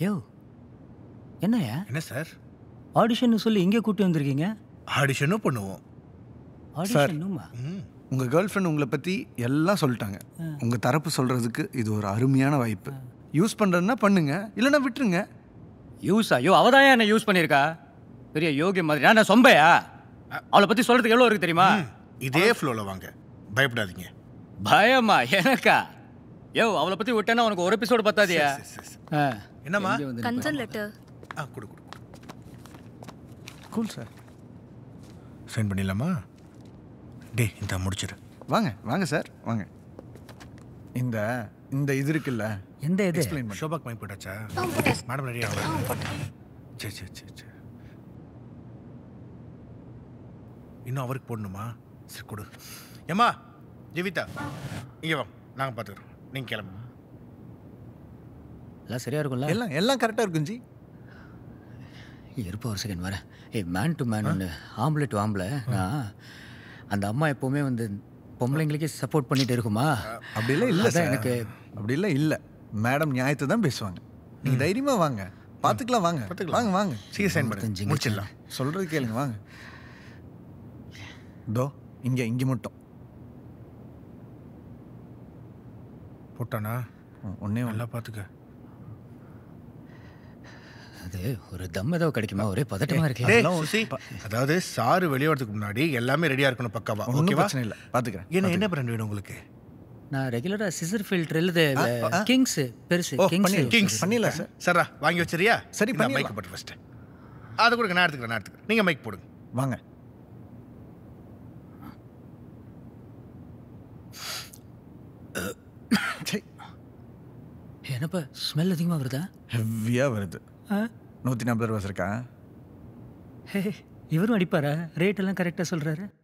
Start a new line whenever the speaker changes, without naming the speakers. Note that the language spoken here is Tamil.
யோ என்னய்யா
என்ன சார்
ஆடிஷன் சொல்லி இங்கே கூட்டி வந்திருக்கீங்க
ஆடிஷனும் பண்ணுவோம்
ஆடிஷனுமா
ம்
உங்கள் கேர்ள் ஃப்ரெண்ட் உங்களை பற்றி எல்லாம் சொல்லிட்டாங்க உங்கள் தரப்பு சொல்கிறதுக்கு இது ஒரு அருமையான வாய்ப்பு யூஸ் பண்ணுறதுன்னா பண்ணுங்க இல்லைன்னா விட்டுருங்க
யூஸா ஐயோ அவதான் என்ன யூஸ் பண்ணியிருக்கா பெரிய யோகி மாதிரி நான் சொம்பையா அவளை பற்றி சொல்கிறதுக்கு எவ்வளோ இருக்கு தெரியுமா
இதே ஃப்ளோவில் வாங்க பயப்படாதீங்க
பயமா எனக்கா யோ அவளை பற்றி விட்டேன்னா உனக்கு ஒரு எபிசோடு பத்தாதியா
சரி, சரி, சரி.
ஆ.
என்னம்மா
எங்க வந்து
கன்சர்ன் லெட்டர்
ஆ கொடு கொடு கொடு.
கூல் சார்
சைன் பண்ணிடலாமா டே இந்த முடிச்சிரு
வாங்க வாங்க சார் வாங்க இந்த இந்த இது இருக்குல்ல
எந்த இது
எக்ஸ்பிளைன் பண்ண
ஷோபாக் மைக் போட்டாச்சா மேடம் ரெடி ஆகல சரி சரி சரி சரி இன்னும் அவருக்கு போடணுமா சரி கொடு ஏம்மா ஜீவிதா இங்கே வா நாங்கள் பார்த்துக்குறோம் நீங்கள் கிளம்புங்க
எல்லாம் சரியா இருக்கும்ல
எல்லாம் எல்லாம் கரெக்டாக இருக்கும் ஜி
இருப்பா ஒரு செகண்ட் வரேன் ஏய் மேன் டு மேன் ஒன்று ஆம்பளை டு ஆம்பளை நான் அந்த அம்மா எப்போவுமே வந்து பொம்பளைங்களுக்கே சப்போர்ட் பண்ணிட்டு இருக்குமா
அப்படிலாம் இல்லை
அதான்
சார்
எனக்கு
அப்படிலாம் இல்லை மேடம் நியாயத்தை தான் பேசுவாங்க நீங்கள் தைரியமாக வாங்க பார்த்துக்கலாம் வாங்க வாங்க வாங்க
சீக்கிரம் சைன் பண்ணு
தெரிஞ்சுங்க.
முடிச்சிடலாம்
சொல்கிறது கேளுங்க வாங்க தோ இங்கே இங்கே மட்டும்
போட்டானா
ஒன்றே
நல்லா பார்த்துக்க
அது ஒரு தம் ஏதோ கிடைக்குமா ஒரே பதட்டமா இருக்கு
டேய் சுசி அதாவது சாரு வெளியே வரதுக்கு முன்னாடி எல்லாமே ரெடியா இருக்கணும் பக்காவா
ஒன்றும்
ஓகேவா
பிரச்சனை இல்லை பார்த்துக்கிறேன்
என்ன என்ன பிராண்ட் வேணும் உங்களுக்கு
நான் ரெகுலரா சிசர் ஃபில்டர் எழுது கிங்ஸ் பெருசு
ஓ,
கிங்ஸ்
பண்ணிடலாம்.
கிங்ஸ்
பண்ணிடலாம் சார்
சரா வாங்கி வச்சிரியா
சரி,
மைக்
பண்ணிடலாம்.
போட்டு ஃபர்ஸ்ட் அதை கொடுங்க நான் எடுத்துக்கிறேன் நான் எடுத்துக்கிறேன் நீங்க மைக் போடுங்க
வாங்க
என்னப்பா ஸ்மெல் அதிகமாக வருதா
ஹெவியாக வருது
ஆ?
நூற்றி நாற்பது ரூபா இருக்கா
ஹே, இவரும் அடிப்பாரா ரேட் எல்லாம் கரெக்டாக சொல்றாரு